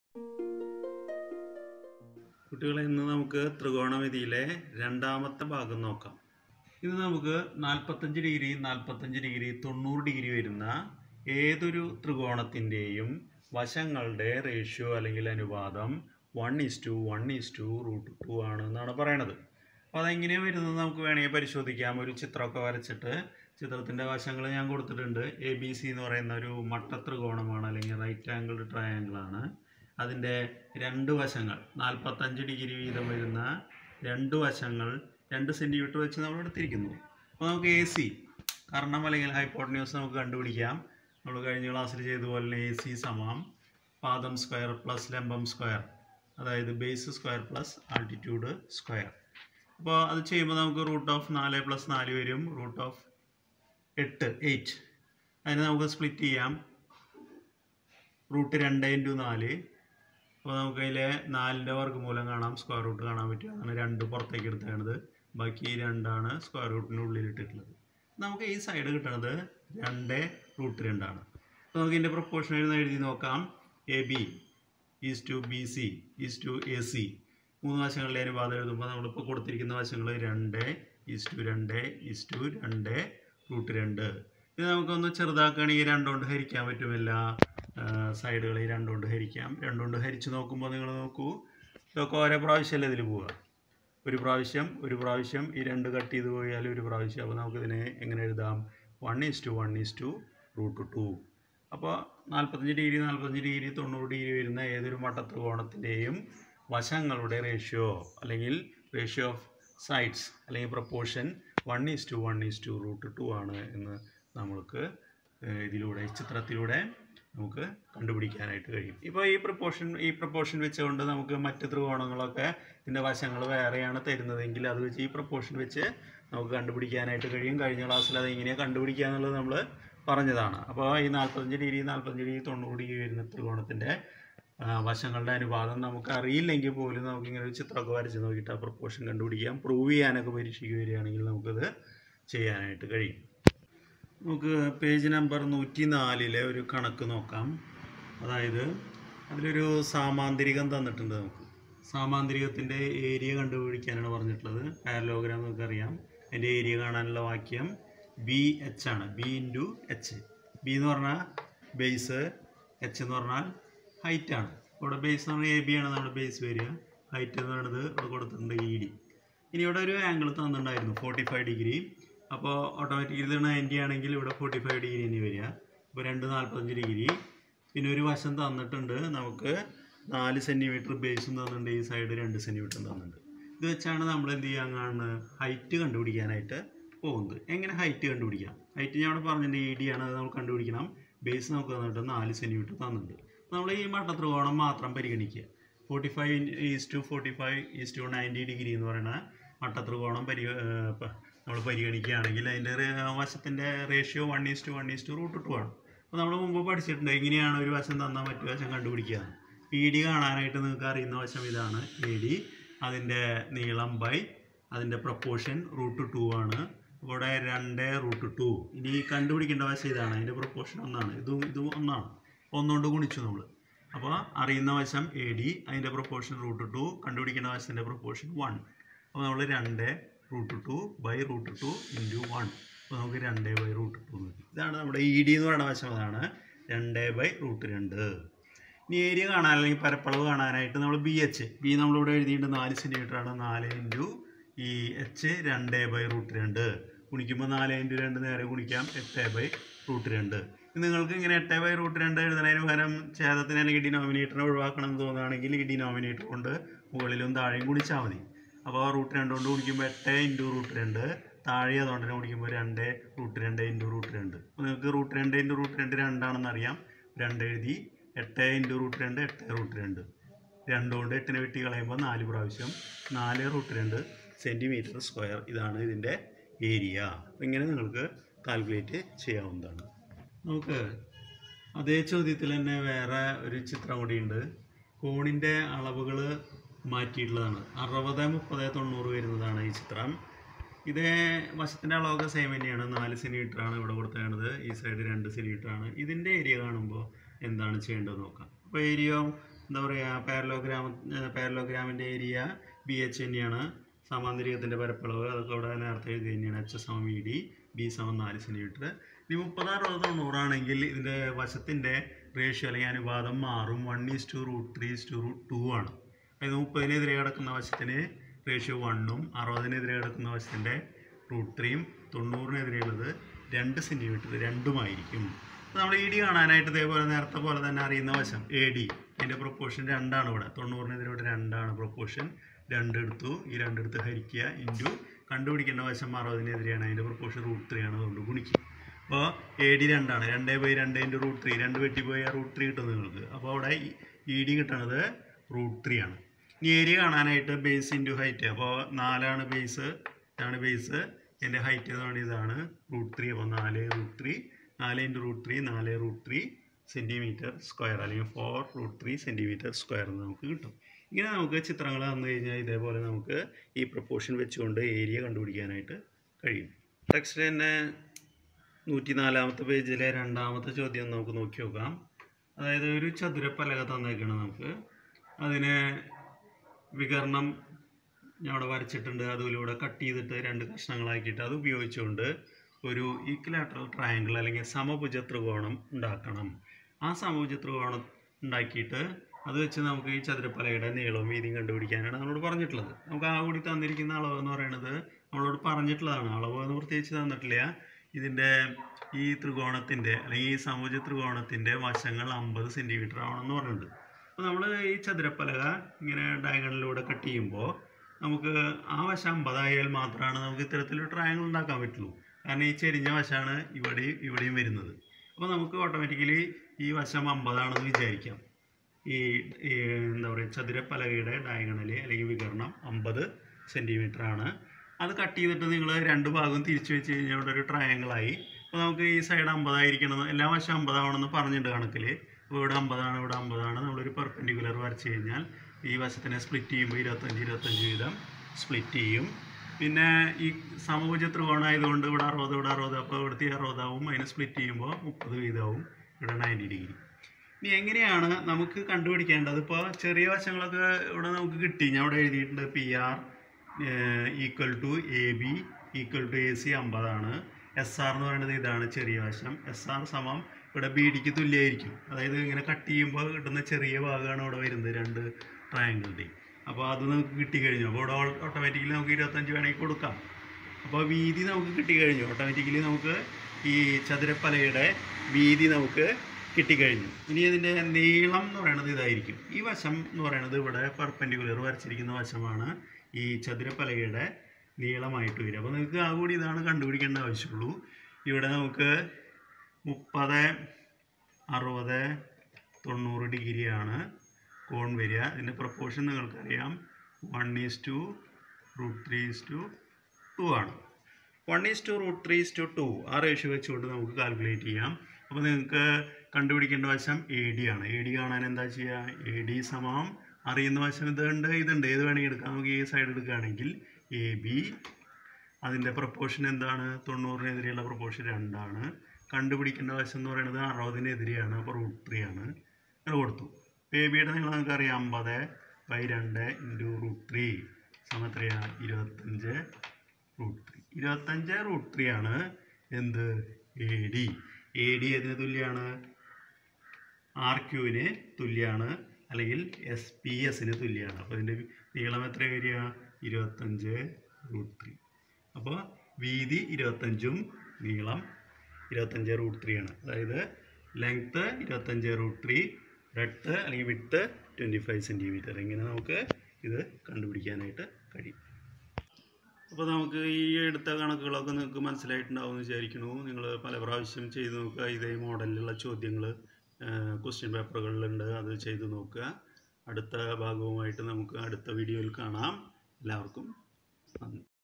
കുട്ടികളെ ഇന്ന് നമുക്ക് ത്രികോണമിതിയിലെ രണ്ടാമത്തെ ഭാഗം നോക്കാം ഇത് നമുക്ക് നാൽപ്പത്തഞ്ച് ഡിഗ്രി നാൽപ്പത്തഞ്ച് ഡിഗ്രി തൊണ്ണൂറ് ഡിഗ്രി വരുന്ന ഏതൊരു ത്രികോണത്തിൻ്റെയും വശങ്ങളുടെ റേഷ്യോ അല്ലെങ്കിൽ അനുപാതം one is to one is to root two ആണ് എന്നാണ് പറയണത് അപ്പോൾ അതെങ്ങനെയാണ് വരുന്നത് നമുക്ക് വേണമെങ്കിൽ പരിശോധിക്കാം ഒരു ചിത്രമൊക്കെ വരച്ചിട്ട് ചിത്രത്തിൻ്റെ വശങ്ങൾ ഞാൻ കൊടുത്തിട്ടുണ്ട് എ ബി സി എന്ന് പറയുന്ന ഒരു മട്ട ത്രികോണമാണ് അല്ലെങ്കിൽ റൈറ്റ് ആംഗിൾ ട്രയാങ്കിൾ ആണ് അതിൻ്റെ രണ്ട് വശങ്ങൾ നാൽപ്പത്തഞ്ച് ഡിഗ്രി വീതം വരുന്ന രണ്ട് വശങ്ങൾ രണ്ട് സെൻറ്റിമീറ്റർ വെച്ച് നമ്മൾ എടുത്തിരിക്കുന്നു അപ്പോൾ നമുക്ക് എ സി കർണം അല്ലെങ്കിൽ ഹൈപ്പോട്ടന്യൂസ് നമുക്ക് കണ്ടുപിടിക്കാം നമ്മൾ കഴിഞ്ഞ ക്ലാസ്സിൽ ചെയ്ത പോലെ എ സി സമം പാദം സ്ക്വയർ പ്ലസ് ലംബം സ്ക്വയർ അതായത് base square plus altitude square അപ്പോൾ അത് ചെയ്യുമ്പോൾ നമുക്ക് റൂട്ട് ഓഫ് നാല് പ്ലസ് നാല് വരും റൂട്ട് ഓഫ് എട്ട് എയ്റ്റ് അതിന് നമുക്ക് സ്പ്ലിറ്റ് ചെയ്യാം റൂട്ട് രണ്ട് ഇൻറ്റു നാല് അപ്പോൾ നമുക്ക് അതിലെ നാലിൻ്റെ വർഗ്ഗമൂലം കാണാം സ്ക്വയർ റൂട്ട് കാണാൻ പറ്റും അങ്ങനെ രണ്ട് പുറത്തേക്ക് എടുത്തേണ്ടത് ബാക്കി രണ്ടാണ് സ്ക്വയർ റൂട്ടിൻ്റെ ഉള്ളിൽ ഇട്ടിട്ടുള്ളത് നമുക്ക് ഈ സൈഡ് കിട്ടണത് രണ്ട് റൂട്ട് രണ്ടാണ് അപ്പോൾ നമുക്ക് ഇതിൻ്റെ പ്രൊപ്പോർഷൻ എഴുതി എഴുതി നോക്കാം A B is to B C is to A C മൂന്ന് വശങ്ങളിലെ അനുപാതം എഴുതുമ്പോൾ നമ്മളിപ്പോൾ കൊടുത്തിരിക്കുന്ന വശങ്ങൾ രണ്ട് ഈസ് ടു രണ്ട് ഈസ് ടു രണ്ട് റൂട്ട് രണ്ട് ഇത് നമുക്കൊന്ന് ചെറുതാക്കുകയാണെങ്കിൽ രണ്ടുകൊണ്ട് ഹരിക്കാൻ പറ്റുമില്ല സൈഡുകളിൽ രണ്ടുകൊണ്ട് ഹരിക്കാം രണ്ടുകൊണ്ട് ഹരിച്ച് നോക്കുമ്പോൾ നിങ്ങൾ നോക്കൂ ഇതൊക്കെ ഓരോ പ്രാവശ്യമല്ലേ ഇതിൽ പോവുക ഒരു പ്രാവശ്യം ഒരു പ്രാവശ്യം ഈ രണ്ട് കട്ട് ചെയ്ത് പോയാൽ ഒരു പ്രാവശ്യം അപ്പോൾ നമുക്കിതിനെ എങ്ങനെ എഴുതാം one is to one is to root two അപ്പോൾ നാൽപ്പത്തഞ്ച് ഡിഗ്രി നാൽപ്പത്തഞ്ച് ഡിഗ്രി തൊണ്ണൂറ് ഡിഗ്രി വരുന്ന ഏതൊരു മട്ടത്രികോണത്തിൻ്റെയും വശങ്ങളുടെ റേഷ്യോ അല്ലെങ്കിൽ റേഷ്യോ ഓഫ് സൈഡ്സ് അല്ലെങ്കിൽ proportion one is to one is to root two ആണ് എന്ന് നമ്മൾക്ക് ഏഹ്, ഇതിലൂടെ ഈ ചിത്രത്തിലൂടെ നമുക്ക് കണ്ടുപിടിക്കാനായിട്ട് കഴിയും ഇപ്പോൾ ഈ പ്രപ്പോർഷൻ ഈ പ്രപ്പോർഷൻ വെച്ചുകൊണ്ട് നമുക്ക് മറ്റ് ത്രികോണങ്ങളൊക്കെ ഇതിൻ്റെ വശങ്ങൾ വേറെയാണ് തരുന്നതെങ്കിൽ അത് വെച്ച് ഈ പ്രപ്പോർഷൻ വെച്ച് നമുക്ക് കണ്ടുപിടിക്കാനായിട്ട് കഴിയും കഴിഞ്ഞ ക്ലാസ്സിൽ അത് എങ്ങനെയാണ് കണ്ടുപിടിക്കുക എന്നുള്ളത് നമ്മൾ പറഞ്ഞതാണ് അപ്പോൾ ഈ നാൽപ്പത്തഞ്ച് ഡിഗ്രി നാൽപ്പത്തഞ്ച് ഡിഗ്രി തൊണ്ണൂറ് ഡിഗ്രി വരുന്ന ത്രികോണത്തിൻ്റെ ആ, വശങ്ങളുടെ അനുപാതം നമുക്ക് അറിയില്ലെങ്കിൽ പോലും നമുക്ക് ഇങ്ങനെ ഒരു ചിത്രമൊക്കെ വരച്ച് നോക്കിയിട്ട് ആ പ്രപ്പോർഷൻ കണ്ടുപിടിക്കാം പ്രൂവ് ചെയ്യാനൊക്കെ പരീക്ഷയ്ക്ക് വരികയാണെങ്കിൽ നമുക്കത് ചെയ്യാനായിട്ട് കഴിയും നമുക്ക് പേജ് നമ്പർ നൂറ്റി നാലിലെ ഒരു കണക്ക് നോക്കാം അതായത് അതിലൊരു സാമാന്തരികം തന്നിട്ടുണ്ട് നമുക്ക് സാമാന്തരികത്തിൻ്റെ ഏരിയ കണ്ടുപിടിക്കാനാണ് പറഞ്ഞിട്ടുള്ളത് പാരലോഗ്രാം നമുക്കറിയാം അതിൻ്റെ ഏരിയ കാണാനുള്ള വാക്യം ബി എച്ച് ആണ് ബി ഇൻറ്റു എച്ച് ബി എന്ന് പറഞ്ഞാൽ ബേസ് എച്ച് എന്ന് പറഞ്ഞാൽ ഹൈറ്റ് ആണ് ഇവിടെ ബേസ് എന്ന് പറഞ്ഞാൽ എ ബി ആണ് നമ്മുടെ ബേസ് വരിക ഹൈറ്റ് എന്ന് പറയുന്നത് ഇവിടെ കൊടുത്തിട്ടുണ്ട് ഇ ഡി ഇനി ഇവിടെ ഒരു ആംഗിൾ തന്നിട്ടുണ്ടായിരുന്നു ഫോർട്ടി ഫൈവ് ഡിഗ്രി അപ്പോൾ ഓട്ടോമാറ്റിക്കലി ഇത് നയൻറ്റി ആണെങ്കിൽ ഇവിടെ ഫോർട്ടി ഫൈവ് ഡിഗ്രി തന്നെ വരിക ഇപ്പോൾ രണ്ട് നാൽപ്പത്തഞ്ച് ഡിഗ്രി പിന്നെ ഒരു വശം തന്നിട്ടുണ്ട് നമുക്ക് നാല് സെൻറ്റിമീറ്റർ ബേസും തന്നിട്ടുണ്ട് ഈ സൈഡ് രണ്ട് സെൻറ്റിമീറ്ററും തന്നിട്ടുണ്ട് ഇത് വെച്ചാണ് നമ്മൾ എന്ത് ചെയ്യാൻ കാണുന്നത് ഹൈറ്റ് കണ്ടുപിടിക്കാനായിട്ട് പോകുന്നത് എങ്ങനെ ഹൈറ്റ് കണ്ടുപിടിക്കാം ഹൈറ്റ് ഞാൻ അവിടെ പറഞ്ഞിട്ടുണ്ട് ഇ ഡി ആണ് അത് നമ്മൾ കണ്ടുപിടിക്കണം ബേസ് നമുക്ക് തന്നിട്ട് നാല് സെൻറ്റിമീറ്റർ തന്നിട്ടുണ്ട് നമ്മൾ ഈ മട്ടത്രികോണം മാത്രം പരിഗണിക്കുക forty five is to forty five is to ninety degree എന്ന് പറയുന്ന മട്ടത്രികോണം പരി നമ്മൾ പരിഗണിക്കുകയാണെങ്കിൽ അതിൻ്റെ വശത്തിൻ്റെ ratio one is to one is to root two ആണ് അപ്പോൾ നമ്മൾ മുമ്പ് പഠിച്ചിട്ടുണ്ട് എങ്ങനെയാണ് ഒരു വശം തന്നാൽ മറ്റു വശം കണ്ടുപിടിക്കുക പി ഡി കാണാനായിട്ട് നിങ്ങൾക്ക് അറിയുന്ന വശം ഇതാണ് എ ഡി അതിൻ്റെ നീളം ബൈ അതിൻ്റെ പ്രപ്പോർഷൻ റൂട്ട് ടു ആണ് ഇവിടെ രണ്ട് റൂട്ട് ടു ഇനി കണ്ടുപിടിക്കേണ്ട വശം ഇതാണ് അതിൻ്റെ പ്രപ്പോർഷൻ ഒന്നാണ് ഇതും ഇതും ഒന്നാണ് ഒന്നുകൊണ്ട് ഗുണിച്ചു നമ്മൾ അപ്പോൾ അറിയുന്ന വശം എ ഡി അതിൻ്റെ പ്രപ്പോർഷൻ റൂട്ട് ടു കണ്ടുപിടിക്കേണ്ട വശത്തിൻ്റെ പ്രപ്പോർഷൻ വൺ അപ്പോൾ നമ്മൾ രണ്ട് root two by root two into one അപ്പോൾ നമുക്ക് രണ്ട് ബൈ റൂട്ട് ടു കിട്ടി ഇതാണ് നമ്മുടെ ഇ ഡി എന്ന് പറയുന്ന വശം അതാണ് രണ്ട് ബൈ റൂട്ട് രണ്ട് ഇനി ഏരിയ കാണാൻ അല്ലെങ്കിൽ പരപ്പളവ് കാണാനായിട്ട് നമ്മൾ ബി എച്ച് ബി നമ്മളിവിടെ എഴുതിയിട്ട് നാല് സെൻറ്റിമീറ്റർ ആണ് നാല് ഇൻറ്റു ഈ എച്ച് രണ്ട് ബൈ റൂട്ട് രണ്ട് ഗുണിക്കുമ്പോൾ നാല് ഇൻറ്റു രണ്ട് നേരെ ഗുണിക്കാം എട്ട് ബൈ റൂട്ട് രണ്ട് ഇത് നിങ്ങൾക്ക് ഇങ്ങനെ എട്ട് ബൈ റൂട്ട് രണ്ട് എഴുതുന്നതിന് പകരം ഛേദത്തിന് അല്ലെങ്കിൽ ഡിനോമിനേറ്ററിനെ ഒഴിവാക്കണം എന്ന് തോന്നുകയാണെങ്കിൽ ഈ ഡിനോമിനേറ്റർ കൊണ്ട് മുകളിലും താഴെയും ഗുണിച്ചാൽ മതി അപ്പോൾ റൂട്ട് രണ്ട് കൊണ്ട് ഗുണിക്കുമ്പോൾ എട്ട് ഇൻറ്റു റൂട്ട് രണ്ട് താഴെ അതുകൊണ്ട് തന്നെ ഗുണിക്കുമ്പോൾ രണ്ട് റൂട്ട് രണ്ട് ഇൻറ്റു റൂട്ട് രണ്ട് അപ്പോൾ നിങ്ങൾക്ക് റൂട്ട് രണ്ട് ഇൻറ്റു റൂട്ട് രണ്ട് രണ്ടാണെന്ന് അറിയാം രണ്ട് എഴുതി എട്ട് ഇൻറ്റു റൂട്ട് രണ്ട് എട്ട് റൂട്ട് രണ്ട് രണ്ട് കൊണ്ട് എട്ടിനെ വെട്ടി കളയുമ്പോൾ നാല് പ്രാവശ്യം നാല് റൂട്ട് രണ്ട് സെൻറ്റിമീറ്റർ സ്ക്വയർ ഇതാണ് ഇതിൻ്റെ ഏരിയ ഇങ്ങനെ നിങ്ങൾക്ക് കാൽക്കുലേറ്റ് ചെയ്യാവുന്നതാണ് നമുക്ക് അതേ ചോദ്യത്തിൽ തന്നെ വേറെ ഒരു ചിത്രം കൂടിയുണ്ട് കോണിൻ്റെ അളവുകൾ മാറ്റിയിട്ടുള്ളതാണ് അറുപത് മുപ്പത് തൊണ്ണൂറ് വരുന്നതാണ് ഈ ചിത്രം ഇത് വശത്തിൻ്റെ അളവൊക്കെ സെയിം തന്നെയാണ് നാല് സെൻറ്റിമീറ്റർ ആണ് ഇവിടെ കൊടുത്തേണ്ടത് ഈ സൈഡ് രണ്ട് സെൻറ്റിമീറ്റർ ആണ് ഇതിൻ്റെ ഏരിയ കാണുമ്പോൾ എന്താണ് ചെയ്യേണ്ടത് നോക്കാം അപ്പോൾ ഏരിയ എന്താ പറയുക പാരലോഗ്രാം പാരലോഗ്രാമിൻ്റെ ഏരിയ ബി എച്ച് തന്നെയാണ് സമാന്തരികത്തിൻ്റെ പരപ്പളവ് അതൊക്കെ അവിടെ നേരത്തെ എഴുതി തന്നെയാണ് എച്ച് സമം വി ഡി ബി സമം നാല് സെൻറ്റിമീറ്റർ ഇനി മുപ്പത് അറുപത് തൊണ്ണൂറാണെങ്കിൽ ഇതിൻ്റെ വശത്തിൻ്റെ റേഷ്യോ അല്ലെങ്കിൽ അനുപാതം മാറും one is to root three is to root two ആണ് അതായത് മുപ്പതിനെതിരെ കിടക്കുന്ന വശത്തിന് റേഷ്യോ വണ്ണും അറുപതിനെതിരെ കിടക്കുന്ന വശത്തിൻ്റെ റൂട്ട് ത്രീയും തൊണ്ണൂറിനെതിരെയുള്ളത് രണ്ട് സെൻറ്റിമീറ്റർ രണ്ടുമായിരിക്കും അപ്പോൾ നമ്മൾ ഇ ഡി കാണാനായിട്ട് ഇതേപോലെ നേരത്തെ പോലെ തന്നെ അറിയുന്ന വശം എ ഡി അതിൻ്റെ പ്രൊപ്പോർഷൻ രണ്ടാണ് ഇവിടെ തൊണ്ണൂറിനെതിരെ ഇവിടെ രണ്ടാണ് പ്രൊപ്പോർഷൻ രണ്ടെടുത്തു ഈ രണ്ടെടുത്ത് ഹരിക്കുക ഇൻറ്റു കണ്ടുപിടിക്കേണ്ട വശം അറുപതിനെതിരെയാണ് അതിൻ്റെ പ്രൊപ്പോർഷൻ റൂട്ട് ത്രീ ആണ് അതുകൊണ്ട് ഗുണിക്കുക അപ്പോൾ എ ഡി രണ്ടാണ് രണ്ടേ പോയി രണ്ട് ഇൻറ്റു റൂട്ട് ത്രീ രണ്ട് വെട്ടി പോയി ആ റൂട്ട് ത്രീ കിട്ടും നിങ്ങൾക്ക് അപ്പോൾ അവിടെ ഇ ഡി കിട്ടണത് റൂട്ട് ത്രീ ആണ് ഇനി ഏരിയ കാണാനായിട്ട് ബേസ് ഇൻറ്റു ഹൈറ്റ് അപ്പോൾ നാലാണ് ബേസ് ഇതാണ് ബേസ് എൻ്റെ ഹൈറ്റ് എന്ന് പറയുന്നത് ഇതാണ് റൂട്ട് ത്രീ അപ്പോൾ നാല് റൂട്ട് ത്രീ നാല് ഇൻറ്റു റൂട്ട് ത്രീ നാല് റൂട്ട് ത്രീ സെൻറ്റിമീറ്റർ സ്ക്വയർ അല്ലെങ്കിൽ four root three centimetre square എന്ന് നമുക്ക് കിട്ടും ഇങ്ങനെ നമുക്ക് ചിത്രങ്ങൾ തന്നു കഴിഞ്ഞാൽ ഇതേപോലെ നമുക്ക് ഈ പ്രപ്പോർഷൻ വെച്ചുകൊണ്ട് ഏരിയ കണ്ടുപിടിക്കാനായിട്ട് കഴിയും ടെക്സ്റ്റ് തന്നെ നൂറ്റി നാലാമത്തെ പേജിലെ രണ്ടാമത്തെ ചോദ്യം നമുക്ക് നോക്കി നോക്കാം അതായത് ഒരു ചതുരപ്പലക തന്നേക്കാണ് നമുക്ക് അതിന് വികരണം ഞാൻ അവിടെ വരച്ചിട്ടുണ്ട് അതിലൂടെ കട്ട് ചെയ്തിട്ട് രണ്ട് കഷ്ണങ്ങളാക്കിയിട്ട് അത് ഉപയോഗിച്ചുകൊണ്ട് ഒരു ഈക്വലാറ്ററൽ ട്രയാങ്കിൾ അല്ലെങ്കിൽ സമഭുജ ത്രികോണം ഉണ്ടാക്കണം ആ സമഭുജ ത്രികോണം ഉണ്ടാക്കിയിട്ട് അത് വെച്ച് നമുക്ക് ഈ ചതുരപ്പലയുടെ നീളവും വീതിയും കണ്ടുപിടിക്കാനാണ് നമ്മളോട് പറഞ്ഞിട്ടുള്ളത് നമുക്ക് ആ കൂടി തന്നിരിക്കുന്ന അളവ് എന്ന് പറയുന്നത് നമ്മളോട് പറഞ്ഞിട്ടുള്ളതാണ് അളവ് എന്ന് പ്രത്യേകിച്ച് തന്നിട്ടില്ല ഇതിൻ്റെ ഈ ത്രികോണത്തിൻ്റെ അല്ലെങ്കിൽ ഈ സമഭുജ ത്രികോണത്തിൻ്റെ വശങ്ങൾ അമ്പത് സെൻറ്റിമീറ്റർ ആവണമെന്ന് പറഞ്ഞിട്ടുണ്ട് അപ്പോൾ നമ്മൾ ഈ ചതുരപ്പലക ഇങ്ങനെ ഡയഗണലിലൂടെ കട്ട് ചെയ്യുമ്പോൾ നമുക്ക് ആ വശം അമ്പതായാൽ മാത്രമാണ് നമുക്ക് ഇത്തരത്തിലൊരു ട്രയാങ്കിൾ ഉണ്ടാക്കാൻ പറ്റുള്ളൂ കാരണം ഈ ചെരിഞ്ഞ വശമാണ് ഇവിടെയും ഇവിടെയും വരുന്നത് അപ്പോൾ നമുക്ക് ഓട്ടോമാറ്റിക്കലി ഈ വശം അമ്പതാണെന്ന് വിചാരിക്കാം ഈ ഈ എന്താ പറയുക ചതുരപ്പലകയുടെ ഡയഗണൽ അല്ലെങ്കിൽ വികരണം അമ്പത് സെൻറ്റിമീറ്റർ ആണ് അത് കട്ട് ചെയ്തിട്ട് നിങ്ങൾ രണ്ട് ഭാഗവും തിരിച്ചു വെച്ച് കഴിഞ്ഞാൽ ഇവിടെ ഒരു ട്രയാങ്കിളായി അപ്പോൾ നമുക്ക് ഈ സൈഡ് അമ്പതായിരിക്കണം എല്ലാ വശം അമ്പതാവണമെന്ന് പറഞ്ഞിട്ടുണ്ട് കണക്കിൽ അപ്പോൾ ഇവിടെ അമ്പതാണ് ഇവിടെ അമ്പതാണ് നമ്മളൊരു പെർപെൻഡിക്കുലർ വരച്ച് കഴിഞ്ഞാൽ ഈ വശത്തിനെ സ്പ്ലിറ്റ് ചെയ്യുമ്പോൾ ഇരുപത്തഞ്ച് ഇരുപത്തഞ്ച് വീതം സ്പ്ലിറ്റ് ചെയ്യും പിന്നെ ഈ സമഭുജ ത്രികോണമായതുകൊണ്ട് ഇവിടെ അറുപത് ഇവിടെ അറുപത് അപ്പോൾ ഇവിടുത്തെ അറുപതാവും അതിന് സ്പ്ലിറ്റ് ചെയ്യുമ്പോൾ മുപ്പത് വീതമാവും ഇവിടെ നയൻറ്റി ഡിഗ്രി ഇനി എങ്ങനെയാണ് നമുക്ക് കണ്ടുപിടിക്കേണ്ടത് ഇപ്പോൾ ചെറിയ വശങ്ങളൊക്കെ ഇവിടെ നമുക്ക് കിട്ടി ഞാൻ ഇവിടെ എഴുതിയിട്ടുണ്ട് P R equal to A B equal to A C അമ്പതാണ് എസ് ആർ എന്ന് പറയുന്നത് ഇതാണ് ചെറിയ വശം എസ് ആർ സമം ഇവിടെ ബി ഡിക്ക് തുല്യമായിരിക്കും അതായത് ഇങ്ങനെ കട്ട് ചെയ്യുമ്പോൾ കിട്ടുന്ന ചെറിയ ഭാഗമാണ് ഇവിടെ വരുന്നത് രണ്ട് ട്രയാങ്കിളിൻ്റെ അപ്പോൾ അത് നമുക്ക് കിട്ടിക്കഴിഞ്ഞു അപ്പോൾ ഇവിടെ ഓട്ടോമാറ്റിക്കലി നമുക്ക് ഇരുപത്തഞ്ച് വേണമെങ്കിൽ കൊടുക്കാം അപ്പോൾ വീതി നമുക്ക് കിട്ടിക്കഴിഞ്ഞു ഓട്ടോമാറ്റിക്കലി നമുക്ക് ഈ ചതുരപ്പലയുടെ വീതി നമുക്ക് കിട്ടിക്കഴിഞ്ഞു ഇനി ഇതിൻ്റെ നീളം എന്ന് പറയുന്നത് ഇതായിരിക്കും ഈ വശം എന്ന് പറയുന്നത് ഇവിടെ പെർപെൻഡിക്കുലർ വരച്ചിരിക്കുന്ന വശമാണ് ഈ ചതുരപ്പലകയുടെ നീളമായിട്ട് വരിക അപ്പോൾ നിങ്ങൾക്ക് ആ കൂടി ഇതാണ് കണ്ടുപിടിക്കേണ്ട ആവശ്യമുള്ളൂ ഇവിടെ നമുക്ക് മുപ്പത് അറുപത് തൊണ്ണൂറ് ഡിഗ്രിയാണ് കോൺ വരിക ഇതിൻ്റെ പ്രപ്പോർഷൻ നിങ്ങൾക്കറിയാം one is to root three is to two ആണ് one is to root three is to two ആ റേഷ്യോ വെച്ചുകൊണ്ട് നമുക്ക് കാൽക്കുലേറ്റ് ചെയ്യാം അപ്പോൾ നിങ്ങൾക്ക് കണ്ടുപിടിക്കേണ്ട വശം എ ഡി ആണ് എ ഡി കാണാൻ എന്താ ചെയ്യുക എ ഡി സമം അറിയുന്ന വശം ഇതുണ്ട് ഇതുണ്ട് ഏത് വേണമെങ്കിൽ എടുക്കാം നമുക്ക് ഈ സൈഡ് എടുക്കുകയാണെങ്കിൽ എ ബി അതിൻ്റെ പ്രപ്പോർഷൻ എന്താണ് തൊണ്ണൂറിനെതിരെയുള്ള പ്രപ്പോർഷൻ രണ്ടാണ് കണ്ടുപിടിക്കേണ്ട വശം എന്ന് പറയുന്നത് അറുപതിനെതിരെയാണ് അപ്പോൾ റൂട്ട് ത്രീ ആണ് അത് കൊടുത്തു എ ബിയുടെ നിങ്ങൾ നമുക്കറിയാം അമ്പത് ബൈ രണ്ട് ഇൻറ്റു റൂട്ട് ത്രീ സമത്രയാ ഇരുപത്തഞ്ച് റൂട്ട് ത്രീ ഇരുപത്തഞ്ച് റൂട്ട് ത്രീ ആണ് എന്ത് എ ഡി എ ഡി ഏതിന് തുല്യമാണ് ആർ ക്യൂവിന് തുല്യമാണ് അല്ലെങ്കിൽ എസ് പി എസിന് തുല്യമാണ് അപ്പോൾ ഇതിൻ്റെ നീളം എത്ര വരിക ഇരുപത്തഞ്ച് റൂട്ട് ത്രീ അപ്പോൾ വീതി ഇരുപത്തഞ്ചും നീളം ഇരുപത്തഞ്ച് റൂട്ട് ത്രീ ആണ് അതായത് ലെങ്ത്ത് ഇരുപത്തഞ്ച് റൂട്ട് ത്രീ ബ്രെഡ്ത്ത് അല്ലെങ്കിൽ വിട്ട് ട്വൻറ്റി ഫൈവ് സെൻറ്റിമീറ്റർ ഇങ്ങനെ നമുക്ക് ഇത് കണ്ടുപിടിക്കാനായിട്ട് കഴിയും അപ്പോൾ നമുക്ക് ഈ എടുത്ത കണക്കുകളൊക്കെ നിങ്ങൾക്ക് മനസ്സിലായിട്ടുണ്ടാവും എന്ന് വിചാരിക്കുന്നു നിങ്ങൾ പല പ്രാവശ്യം ചെയ്ത് നോക്കുക ഇതേ മോഡലിലുള്ള ചോദ്യങ്ങൾ ക്വസ്റ്റ്യൻ പേപ്പറുകളിലുണ്ട് അത് ചെയ്ത് നോക്കുക അടുത്ത ഭാഗവുമായിട്ട് നമുക്ക് അടുത്ത വീഡിയോയിൽ കാണാം എല്ലാവർക്കും നന്ദി